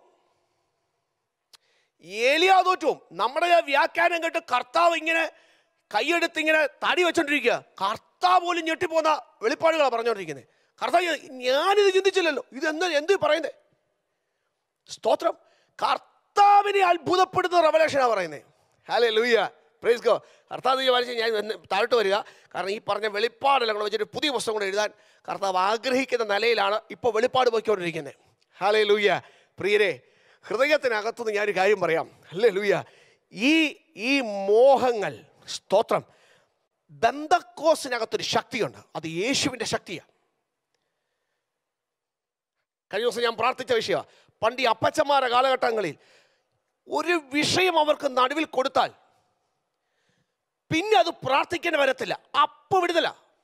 ഏലിയാവ് തോറ്റുപോകും നമ്മുടെ ആ വ്യാഖ്യാനം കേട്ട് കർത്താവ് ഇങ്ങനെ കൈയെടുത്ത് ഇങ്ങനെ തടി വെച്ചോണ്ടിരിക്കുക കർത്താവ് പോലും ഞെട്ടിപ്പോന്ന വെളിപ്പാടുകളാണ് പറഞ്ഞുകൊണ്ടിരിക്കുന്നത് കർത്താവ് ഞാനിത് ചിന്തിച്ചില്ലല്ലോ ഇത് എന്താ എന്ത് പറയുന്നത് സ്തോത്രം കർത്താവിനെ അത്ഭുതപ്പെടുന്ന റവലേഷനാണ് പറയുന്നത് ഹാലേ ലൂയ്യ പ്രൈസ് ഗോ കർത്താവ് വായിച്ച് ഞാൻ ഇന്ന് താഴോട്ട് വരിക കാരണം ഈ പറഞ്ഞ വെളിപ്പാടെല്ലാം കൂടെ വെച്ചിട്ട് പുതിയ പുസ്തകം കൂടെ എഴുതാൻ കർത്താവ് ആഗ്രഹിക്കുന്ന നിലയിലാണ് ഇപ്പോൾ വെളിപ്പാട് പോയിക്കൊണ്ടിരിക്കുന്നത് ഹാലേ ലൂയ്യ പ്രിയരെ ഹൃദയത്തിനകത്തുനിന്ന് ഞാനൊരു കാര്യം പറയാം അല്ലേ ലൂയ്യ ഈ ഈ മോഹങ്ങൾ സ്തോത്രം ബന്ധക്കോസിനകത്തൊരു ശക്തിയുണ്ട് അത് യേശുവിൻ്റെ ശക്തിയാണ് കഴിഞ്ഞ ദിവസം ഞാൻ പ്രാർത്ഥിച്ച വിഷയമാണ് പണ്ട് ഈ അപ്പച്ചന്മാരുടെ കാലഘട്ടങ്ങളിൽ ഒരു വിഷയം അവർക്ക് നടുവിൽ കൊടുത്താൽ പിന്നെ അത് പ്രാർത്ഥിക്കേണ്ടി വരത്തില്ല അപ്പൊ വിടുതല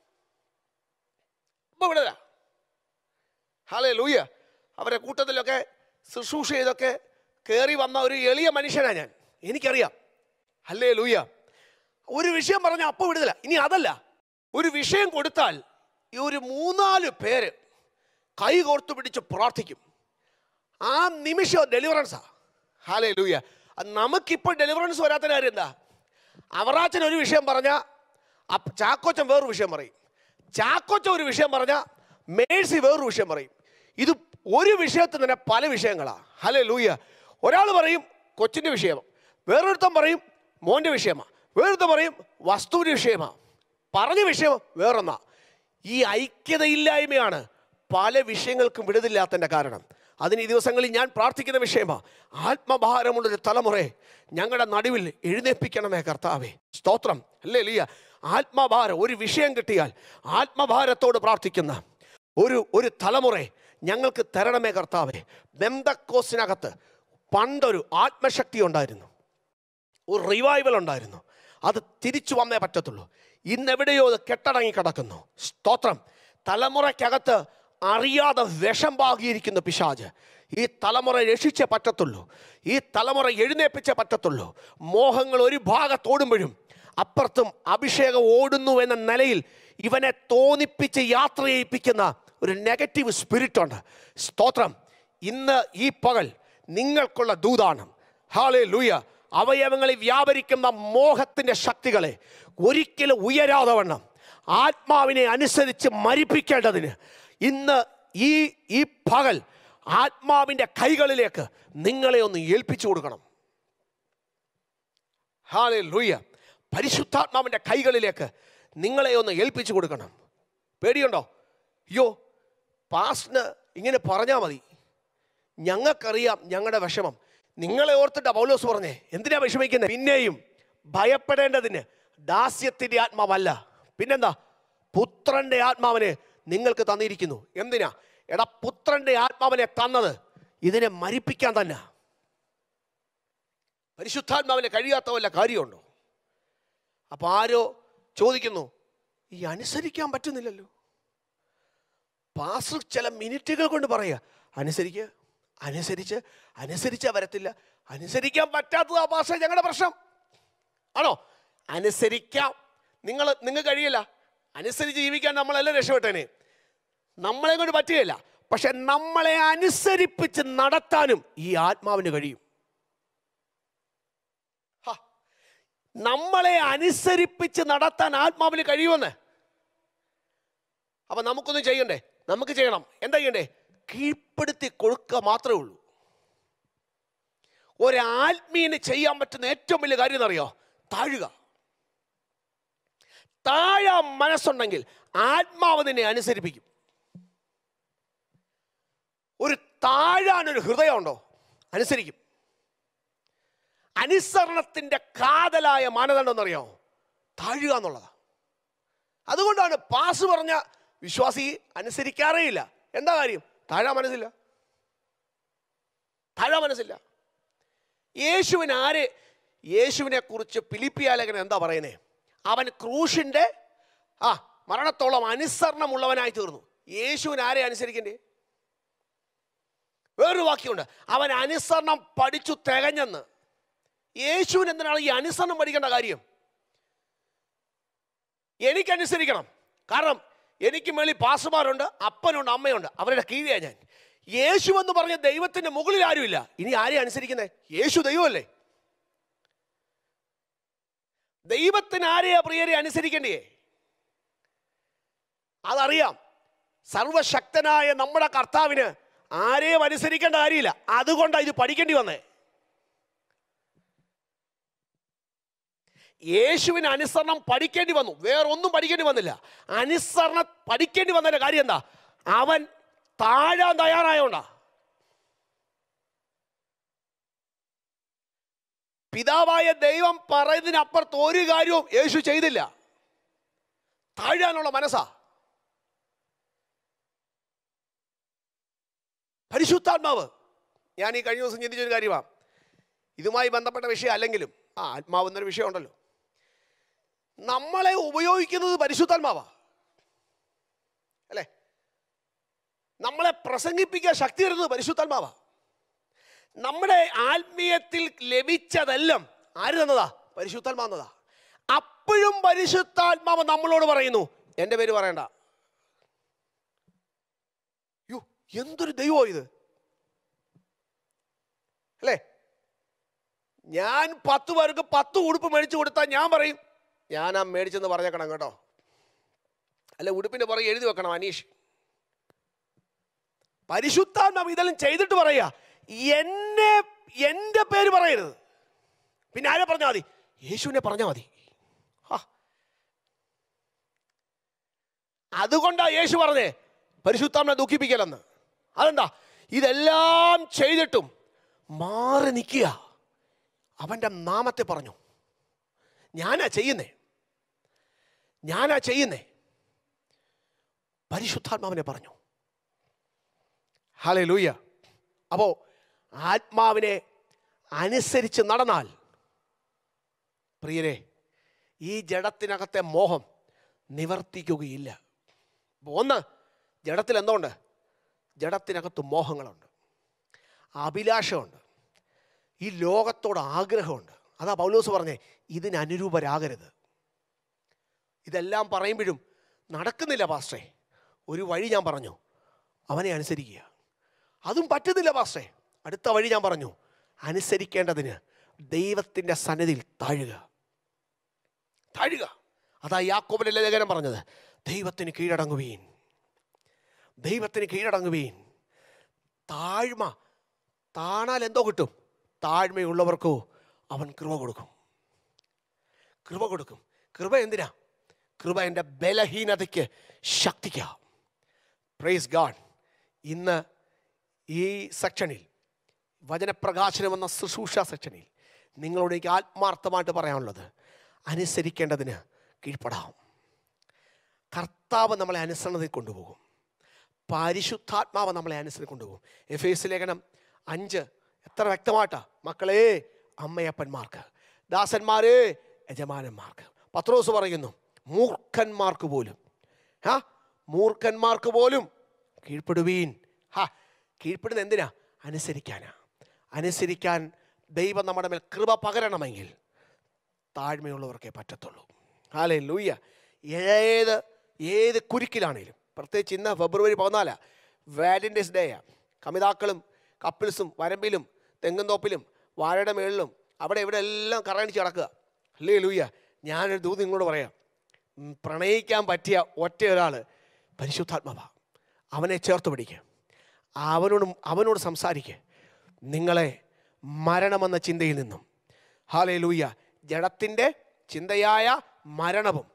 അപ്പൊ വിടുതല ഹാലേ ലൂയ അവരെ കൂട്ടത്തിലൊക്കെ ശുശ്രൂഷ ചെയ്തൊക്കെ കയറി വന്ന ഒരു എളിയ മനുഷ്യനാണ് ഞാൻ എനിക്കറിയാം അല്ലേ ലൂയ ഒരു വിഷയം പറഞ്ഞാൽ അപ്പം വിടുതല ഇനി അതല്ല ഒരു വിഷയം കൊടുത്താൽ ഈ ഒരു മൂന്നാല് പേര് കൈ കോർത്തു പിടിച്ച് പ്രാർത്ഥിക്കും ആ നിമിഷം ഡെലിവറൻസാ ഹാലേ ലൂയ നമുക്കിപ്പോൾ ഡെലിവറൻസ് വരാത്ത കാര്യം എന്താ അവറാച്ചൻ ഒരു വിഷയം പറഞ്ഞാൽ ചാക്കോച്ചൻ വേറൊരു വിഷയം പറയും ചാക്കോച്ചൻ ഒരു വിഷയം പറഞ്ഞാൽ മേഴ്സി വേറൊരു വിഷയം പറയും ഇത് ഒരു വിഷയത്തിൽ തന്നെ പല വിഷയങ്ങളാണ് ഹലേ ലൂയ ഒരാൾ പറയും കൊച്ചിൻ്റെ വിഷയം വേറൊരുത്തൻ പറയും മോൻ്റെ വിഷയമാണ് വേറൊരുത്തൻ പറയും വസ്തുവിൻ്റെ വിഷയമാണ് പറഞ്ഞ വിഷയം വേറൊന്നാ ഈ ഐക്യതയില്ലായ്മയാണ് പല വിഷയങ്ങൾക്കും വിടുതില്ലാത്തതിൻ്റെ കാരണം അതിന് ഈ ദിവസങ്ങളിൽ ഞാൻ പ്രാർത്ഥിക്കുന്ന വിഷയമാണ് ആത്മഭാരമുള്ളൊരു തലമുറയെ ഞങ്ങളുടെ നടുവിൽ എഴുന്നേൽപ്പിക്കണമേ കർത്താവേ സ്തോത്രം അല്ലേ ലിയ ആത്മഭാരം ഒരു വിഷയം കിട്ടിയാൽ ആത്മഭാരത്തോട് പ്രാർത്ഥിക്കുന്ന ഒരു ഒരു തലമുറയെ ഞങ്ങൾക്ക് തരണമേ കർത്താവേ ബന്ധക്കോസിനകത്ത് പണ്ടൊരു ആത്മശക്തി ഉണ്ടായിരുന്നു ഒരു റിവൈവൽ ഉണ്ടായിരുന്നു അത് തിരിച്ചു വന്നേ പറ്റത്തുള്ളൂ ഇന്നെവിടെയോ അത് കെട്ടടങ്ങി കിടക്കുന്നു സ്തോത്രം തലമുറയ്ക്കകത്ത് അറിയാതെ വിഷം പാകിയിരിക്കുന്ന പിശാജ് ഈ തലമുറ രക്ഷിച്ചേ പറ്റത്തുള്ളൂ ഈ തലമുറ എഴുന്നേപ്പിച്ചേ പറ്റത്തുള്ളൂ മോഹങ്ങൾ ഒരു ഭാഗത്തോടുമ്പോഴും അപ്പുറത്തും അഭിഷേകം ഓടുന്നു എന്ന നിലയിൽ ഇവനെ തോന്നിപ്പിച്ച് യാത്ര ചെയ്യിപ്പിക്കുന്ന ഒരു നെഗറ്റീവ് സ്പിരിറ്റ് ഉണ്ട് സ്തോത്രം ഇന്ന് ഈ പകൽ നിങ്ങൾക്കുള്ള ദൂതാണ് ഹാളേ ലൂയ അവയവങ്ങളിൽ വ്യാപരിക്കുന്ന മോഹത്തിന്റെ ശക്തികളെ ഒരിക്കലും ഉയരാതെ വണ്ണം ആത്മാവിനെ അനുസരിച്ച് മരിപ്പിക്കേണ്ടതിന് ഇന്ന് ഈ ഈ പകൽ ആത്മാവിൻ്റെ കൈകളിലേക്ക് നിങ്ങളെ ഒന്ന് ഏൽപ്പിച്ചു കൊടുക്കണം ഹാലേ ലൂയ പരിശുദ്ധാത്മാവിൻ്റെ കൈകളിലേക്ക് നിങ്ങളെ ഒന്ന് ഏൽപ്പിച്ചു കൊടുക്കണം പേടിയുണ്ടോ അയ്യോ പാസ്റ്റിന് ഇങ്ങനെ പറഞ്ഞാൽ മതി ഞങ്ങൾക്കറിയാം ഞങ്ങളുടെ വിഷമം നിങ്ങളെ ഓർത്തിട്ടാ പൗലോസ് പറഞ്ഞേ എന്തിനാ വിഷമിക്കുന്നത് പിന്നെയും ഭയപ്പെടേണ്ടതിന് ദാസ്യത്തിന്റെ ആത്മാവല്ല പിന്നെന്താ പുത്രന്റെ ആത്മാവിനെ നിങ്ങൾക്ക് തന്നിരിക്കുന്നു എന്തിനാ എടാ പുത്രന്റെ ആത്മാവിനെ തന്നത് ഇതിനെ മരിപ്പിക്കാൻ തന്നെ പരിശുദ്ധാത്മാവിനെ കഴിയാത്ത വല്ല കാര്യമുണ്ടോ അപ്പൊ ആരോ ചോദിക്കുന്നു ഈ അനുസരിക്കാൻ പറ്റുന്നില്ലല്ലോ പാസ് ചില മിനിറ്റുകൾ കൊണ്ട് പറയുക അനുസരിക്കുക അനുസരിച്ച് അനുസരിച്ചാ വരത്തില്ല അനുസരിക്കാൻ പറ്റാത്തത് ആ ഭാഷ ഞങ്ങളുടെ പ്രശ്നം ആണോ അനുസരിക്കാം നിങ്ങൾ നിങ്ങൾ കഴിയില്ല അനുസരിച്ച് ജീവിക്കാൻ നമ്മളെല്ലാം രക്ഷപ്പെട്ടേനെ നമ്മളെ കൊണ്ട് പറ്റുകയില്ല പക്ഷെ നമ്മളെ അനുസരിപ്പിച്ച് നടത്താനും ഈ ആത്മാവിന് കഴിയും ഹ, നമ്മളെ അനുസരിപ്പിച്ച് നടത്താൻ ആത്മാവിന് കഴിയുമെന്ന് അപ്പൊ നമുക്കൊന്നും ചെയ്യണ്ടേ നമുക്ക് ചെയ്യണം എന്താ ചെയ്യണ്ടേ കീഴ്പ്പെടുത്തി കൊടുക്കുക മാത്രമേ ഉള്ളൂ ഒരാത്മീയന് ചെയ്യാൻ പറ്റുന്ന ഏറ്റവും വലിയ കാര്യം എന്നറിയോ താഴുക താഴാൻ മനസ്സുണ്ടെങ്കിൽ ആത്മാവ് നിന്നെ അനുസരിപ്പിക്കും ഒരു താഴാനൊരു ഹൃദയമുണ്ടോ അനുസരിക്കും അനുസരണത്തിന്റെ കാതലായ മാനദണ്ഡം എന്നറിയോ താഴുക എന്നുള്ളതാ അതുകൊണ്ടാണ് പാസ് പറഞ്ഞ വിശ്വാസി അനുസരിക്കാറേയില്ല എന്താ കാര്യം താഴാ മനസ്സില്ല താഴാ മനസ്സില്ല യേശുവിന് ആര് യേശുവിനെ കുറിച്ച് പിലിപ്പിയാലേഖനം എന്താ പറയുന്നേ അവൻ ക്രൂശിന്റെ ആ മരണത്തോളം അനുസരണമുള്ളവനായി തീർന്നു യേശുവിന് ആരെ അനുസരിക്കണ്ടേ വേറൊരു വാക്യമുണ്ട് അവൻ അനുസരണം പഠിച്ചു തികഞ്ഞെന്ന് യേശുവിന് എന്തിനാണ് ഈ അനുസരണം പഠിക്കേണ്ട കാര്യം എനിക്കനുസരിക്കണം കാരണം എനിക്ക് മേളിൽ പാസുമാരുണ്ട് അപ്പനുണ്ട് അമ്മയുണ്ട് അവരുടെ കീഴിയാണ് ഞാൻ യേശു എന്ന് പറഞ്ഞ ദൈവത്തിന്റെ മുകളിൽ ആരുമില്ല ഇനി ആരെയും അനുസരിക്കുന്നേ യേശു ദൈവമല്ലേ ദൈവത്തിന് ആരെയാ പ്രിയരെ അനുസരിക്കേണ്ടേ അതറിയാം സർവശക്തനായ നമ്മുടെ കർത്താവിന് ആരെയും അനുസരിക്കേണ്ട കാര്യമില്ല അതുകൊണ്ടാണ് ഇത് പഠിക്കേണ്ടി വന്നേ യേശുവിന് അനുസരണം പഠിക്കേണ്ടി വന്നു വേറൊന്നും പഠിക്കേണ്ടി വന്നില്ല അനുസരണം പഠിക്കേണ്ടി വന്നതിന്റെ കാര്യം എന്താ അവൻ താഴാൻ തയ്യാറായോണ്ടാ പിതാവായ ദൈവം പറയുന്നതിനപ്പുറത്ത് ഒരു കാര്യവും യേശു ചെയ്തില്ല താഴാനുള്ള മനസ്സാ പരിശുദ്ധാത്മാവ് ഞാൻ ഈ കഴിഞ്ഞ ദിവസം ചിന്തിച്ചൊരു കാര്യമാണ് ഇതുമായി ബന്ധപ്പെട്ട വിഷയം അല്ലെങ്കിലും ആ ആത്മാവ് എന്നൊരു വിഷയമുണ്ടല്ലോ നമ്മളെ ഉപയോഗിക്കുന്നത് പരിശുദ്ധാത്മാവാ അല്ലേ നമ്മളെ പ്രസംഗിപ്പിക്കാൻ ശക്തി വരുന്നത് പരിശുദ്ധാത്മാവാ നമ്മുടെ ആത്മീയത്തിൽ ലഭിച്ചതെല്ലാം ആര് തന്നതാ പരിശുദ്ധാത്മാ തന്നതാ ആ അപ്പോഴും പരിശുദ്ധാത്മാവ് നമ്മളോട് പറയുന്നു എൻ്റെ പേര് പറയണ്ട യോ എന്തൊരു ദൈവമോ ഇത് അല്ലേ ഞാൻ പത്ത് പേർക്ക് പത്ത് ഉടുപ്പ് മേടിച്ചു കൊടുത്താൽ ഞാൻ പറയും ഞാൻ ആ മേടിച്ചെന്ന് പറഞ്ഞേക്കണം കേട്ടോ അല്ല ഉടുപ്പിന്റെ പുറകെ എഴുതി വെക്കണം അനീഷ് പരിശുദ്ധാത്മാവ് ഇതെല്ലാം ചെയ്തിട്ട് പറയാ എന്നെ എൻ്റെ പേര് പറയരുത് പിന്നെ ആരെ പറഞ്ഞാൽ മതി യേശുവിനെ പറഞ്ഞാൽ മതി ഹാ. അതുകൊണ്ടാ യേശു പറഞ്ഞേ പരിശുദ്ധാത്മനെ ദുഃഖിപ്പിക്കലെന്ന് അതെന്താ ഇതെല്ലാം ചെയ്തിട്ടും മാറി നിൽക്കുക അവൻ്റെ നാമത്തെ പറഞ്ഞു ഞാനാ ചെയ്യുന്നേ ഞാനാ ചെയ്യുന്നേ പരിശുദ്ധാത്മാവിനെ പറഞ്ഞു ഹാലേ ലൂയ്യ അപ്പോൾ ആത്മാവിനെ അനുസരിച്ച് നടന്നാൽ പ്രിയരെ ഈ ജഡത്തിനകത്തെ മോഹം നിവർത്തിക്കുകയില്ല അപ്പൊ ഒന്ന് ജഡത്തിൽ എന്തുണ്ട് ജഡത്തിനകത്ത് മോഹങ്ങളുണ്ട് അഭിലാഷമുണ്ട് ഈ ലോകത്തോട് ആഗ്രഹമുണ്ട് അതാ പൗലോസ് പറഞ്ഞേ ഇതിന് അനുരൂപരാകരുത് ഇതെല്ലാം പറയുമ്പോഴും നടക്കുന്നില്ല പാസ്റ്റേ ഒരു വഴി ഞാൻ പറഞ്ഞു അവനെ അനുസരിക്കുക അതും പറ്റുന്നില്ല പാസ്റ്റേ അടുത്ത വഴി ഞാൻ പറഞ്ഞു അനുസരിക്കേണ്ടതിന് ദൈവത്തിൻ്റെ സന്നിധിയിൽ താഴുക താഴുക അതാ യാക്കോബിലെ ലേഖനം പറഞ്ഞത് ദൈവത്തിന് കീഴടങ്ങുവീൻ ദൈവത്തിന് കീഴടങ്ങുവീൻ താഴ്മ താണാൽ എന്തോ കിട്ടും താഴ്മയുള്ളവർക്കോ അവൻ കൃപ കൊടുക്കും കൃപ കൊടുക്കും കൃപ എന്തിനാ കൃപ എൻ്റെ ബലഹീനതയ്ക്ക് ശക്തിക്കാം പ്രൈസ് ഗാഡ് ഇന്ന് ഈ സെക്ഷനിൽ വചനപ്രകാശനം എന്ന ശുശ്രൂഷ സെക്ഷനിൽ നിങ്ങളോട് എനിക്ക് ആത്മാർത്ഥമായിട്ട് പറയാനുള്ളത് അനുസരിക്കേണ്ടതിന് കീഴ്പ്പെടാം കർത്താവ് നമ്മളെ അനുസരണത്തിൽ കൊണ്ടുപോകും പരിശുദ്ധാത്മാവ് നമ്മളെ അനുസരിച്ച് കൊണ്ടുപോകും എഫ് എസ് ലേഖനം അഞ്ച് എത്ര വ്യക്തമായിട്ടാ മക്കളെ അമ്മയപ്പന്മാർക്ക് ദാസന്മാരെ യജമാനന്മാർക്ക് പത്രോസ് പറയുന്നു മൂർഖന്മാർക്ക് പോലും ആ മൂർഖന്മാർക്ക് പോലും കീഴ്പ്പെടുവീൻ ഹാ കീഴ്പ്പെടുന്ന എന്തിനാ അനുസരിക്കാനാ അനുസരിക്കാൻ ദൈവം നമ്മുടെ മേൽ കൃപ പകരണമെങ്കിൽ താഴ്മയുള്ളവർക്കേ പറ്റത്തുള്ളൂ ഹാലേ ലൂയ്യ ഏത് ഏത് കുരുക്കിലാണേലും പ്രത്യേകിച്ച് ഇന്ന് ഫെബ്രുവരി പതിനാലാ വാലൻറ്റൈൻസ് ഡേയാ കമിതാക്കളും കപ്പിൾസും വരമ്പിലും തെങ്ങുംതോപ്പിലും വാഴയുടെ മേളിലും അവിടെ ഇവിടെ എല്ലാം കറണിച്ച് കിടക്കുക അല്ലേ ലൂയ്യ ഞാനൊരു ദൂത് നിങ്ങളോട് പറയാം ഉം, പ്രണയിക്കാൻ പറ്റിയ ഒറ്റ ഒരാൾ പരിശുദ്ധാത്മാവ അവനെ ചേർത്ത് പിടിക്കുക അവനോട് അവനോട് സംസാരിക്കുക നിങ്ങളെ മരണമെന്ന ചിന്തയിൽ നിന്നും ഹാലേ ലൂയ്യ ജഡത്തിൻ്റെ ചിന്തയായ മരണവും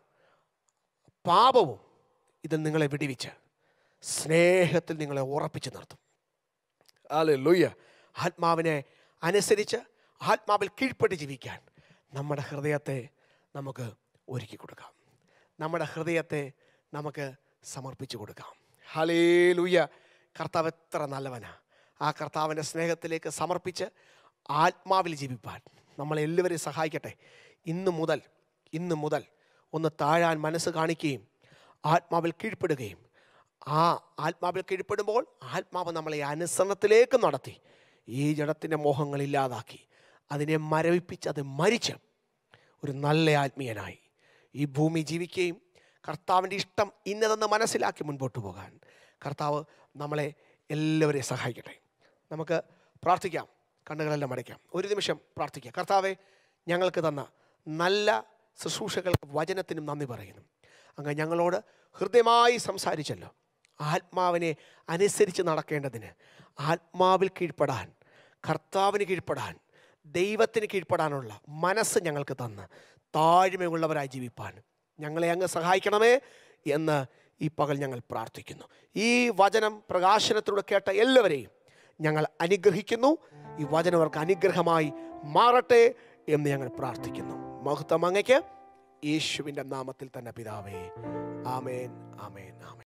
പാപവും ഇത് നിങ്ങളെ വിടിവിച്ച് സ്നേഹത്തിൽ നിങ്ങളെ ഉറപ്പിച്ച് നിർത്തും ഹാലേ ലൂയ്യ ആത്മാവിനെ അനുസരിച്ച് ആത്മാവിൽ കീഴ്പ്പെട്ട് ജീവിക്കാൻ നമ്മുടെ ഹൃദയത്തെ നമുക്ക് ഒരുക്കി കൊടുക്കാം നമ്മുടെ ഹൃദയത്തെ നമുക്ക് സമർപ്പിച്ചു കൊടുക്കാം ഹലേ ലൂയ്യ കർത്താവ് എത്ര നല്ലവനാ ആ കർത്താവിൻ്റെ സ്നേഹത്തിലേക്ക് സമർപ്പിച്ച് ആത്മാവിൽ ജീവിപ്പാൻ നമ്മളെല്ലാവരെയും സഹായിക്കട്ടെ ഇന്ന് മുതൽ ഇന്ന് മുതൽ ഒന്ന് താഴാൻ മനസ്സ് കാണിക്കുകയും ആത്മാവിൽ കീഴ്പ്പെടുകയും ആ ആത്മാവിൽ കീഴ്പ്പെടുമ്പോൾ ആത്മാവ് നമ്മളെ അനുസരണത്തിലേക്ക് നടത്തി ഈ ജഡത്തിൻ്റെ മോഹങ്ങൾ ഇല്ലാതാക്കി അതിനെ മരവിപ്പിച്ച് അത് മരിച്ച് ഒരു നല്ല ആത്മീയനായി ഈ ഭൂമി ജീവിക്കുകയും കർത്താവിൻ്റെ ഇഷ്ടം ഇന്നതെന്ന് മനസ്സിലാക്കി മുൻപോട്ട് പോകാൻ കർത്താവ് നമ്മളെ എല്ലാവരെയും സഹായിക്കട്ടെ നമുക്ക് പ്രാർത്ഥിക്കാം കണ്ണുകളെല്ലാം അടയ്ക്കാം ഒരു നിമിഷം പ്രാർത്ഥിക്കാം കർത്താവെ ഞങ്ങൾക്ക് തന്ന നല്ല ശുശ്രൂഷകൾക്ക് വചനത്തിനും നന്ദി പറയുന്നു അങ്ങ് ഞങ്ങളോട് ഹൃദ്യമായി സംസാരിച്ചല്ലോ ആത്മാവിനെ അനുസരിച്ച് നടക്കേണ്ടതിന് ആത്മാവിൽ കീഴ്പ്പെടാൻ കർത്താവിന് കീഴ്പ്പെടാൻ ദൈവത്തിന് കീഴ്പ്പെടാനുള്ള മനസ്സ് ഞങ്ങൾക്ക് തന്ന് താഴ്മയുള്ളവരായി ജീവിപ്പാൻ ഞങ്ങളെ അങ്ങ് സഹായിക്കണമേ എന്ന് ഈ പകൽ ഞങ്ങൾ പ്രാർത്ഥിക്കുന്നു ഈ വചനം പ്രകാശനത്തിലൂടെ കേട്ട എല്ലാവരെയും ഞങ്ങൾ അനുഗ്രഹിക്കുന്നു ഈ വചനം അവർക്ക് അനുഗ്രഹമായി മാറട്ടെ എന്ന് ഞങ്ങൾ പ്രാർത്ഥിക്കുന്നു മഹത്വം അങ്ങയ്ക്ക് യേശുവിൻ്റെ നാമത്തിൽ തന്നെ പിതാവേ ആമേൻ ആമേൻ ആമേൻ